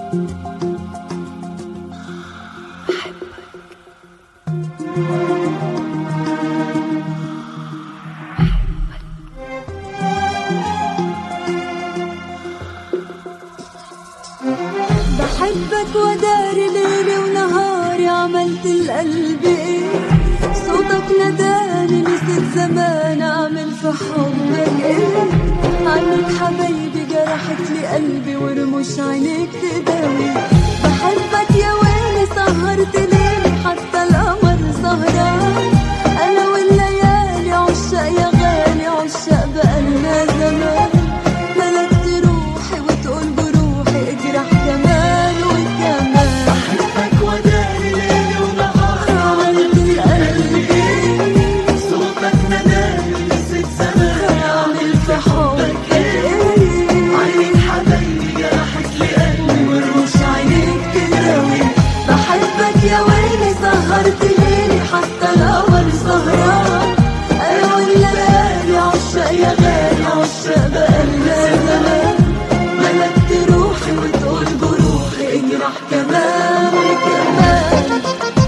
بحبك وداري ليلي ونهاري عملت القلب ايه صوتك نداني نسيت زمان اعمل في حبك ايه عنك حبايبي جرحت لي قلبي ورموش عينيك تداوي بحبك يا ويلي سهرت ليلي حتى القمر سهران انا والليالي عشاق يا غالي عشاق بقالنا زمان ملكت روحي وتقول بروحي اجرح كمان وكمان بحبك وداري ليل ونهار عملت القلب ايه صوتك نداني نسيت زمان اعمل في حبك ايه عينيك حبايبي جرحت لي قلبي ورموش عينيك تداوي بحبك يا ويلي سهرت ليلي حتى القمر سهران انا والليالي عشاق يا غالي عشاق بقالنا زمان ملكت روحي وتقول بروحي اجرح كمان وكمان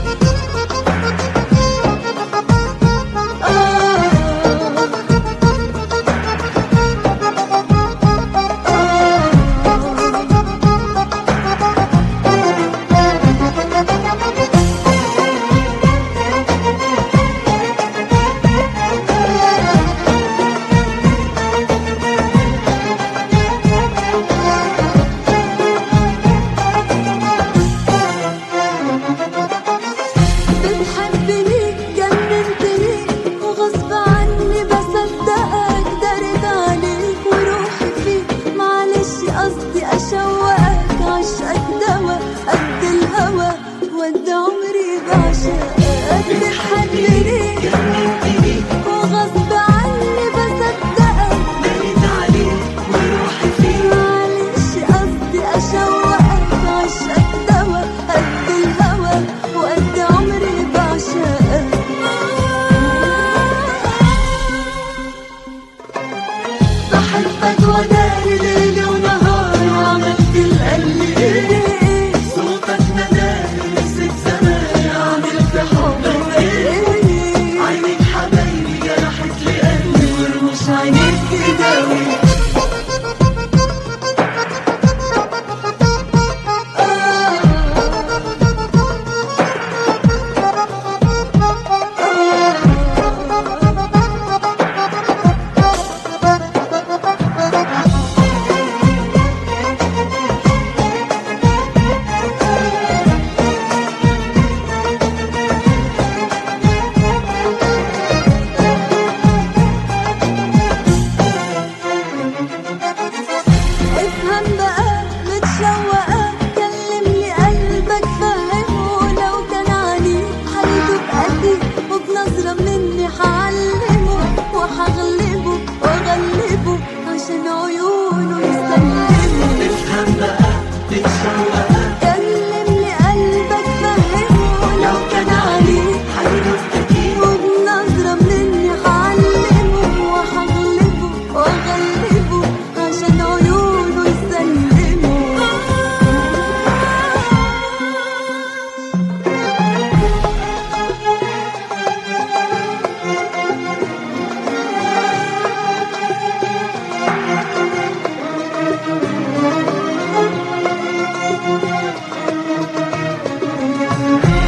بتحبني جننتني وغصب عني بصدقك دارت عليك وروحي فيك معلش قصدي اشوقك عشقك دوا قد الهوى ود عمري بعشقك بتحبني جننتني وغصب عني بصدقك دارت عليك وروحي فيك معلش قصدي اشوقك عشقك دوا قد الهوى وقد عمري بعشقك بحبك وداري ليلي ونهاري عملت القلب ايه صوتك نداني نسيت زمان عامل في حبك ايه عينيك حبايبي جرحت لي قلبي ورموش عينيك تداوي افهم بقى متشوقة كلمني قلبك فهمه لو كان عليه حالته بأدي وبنظرة مني هعلمه وهغلبه واغلبه عشان عيونه يسلمه افهم بقى تتشوق كلمني قلبك فهمه لو كان عليه حيدوب أكيد وبنظرة مني هعلمه وهغلبه واغلبه عشان عيونه يسلمه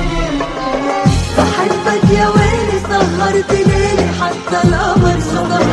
بحبك يا ويلي سهرت ليلي حتى القمر صدى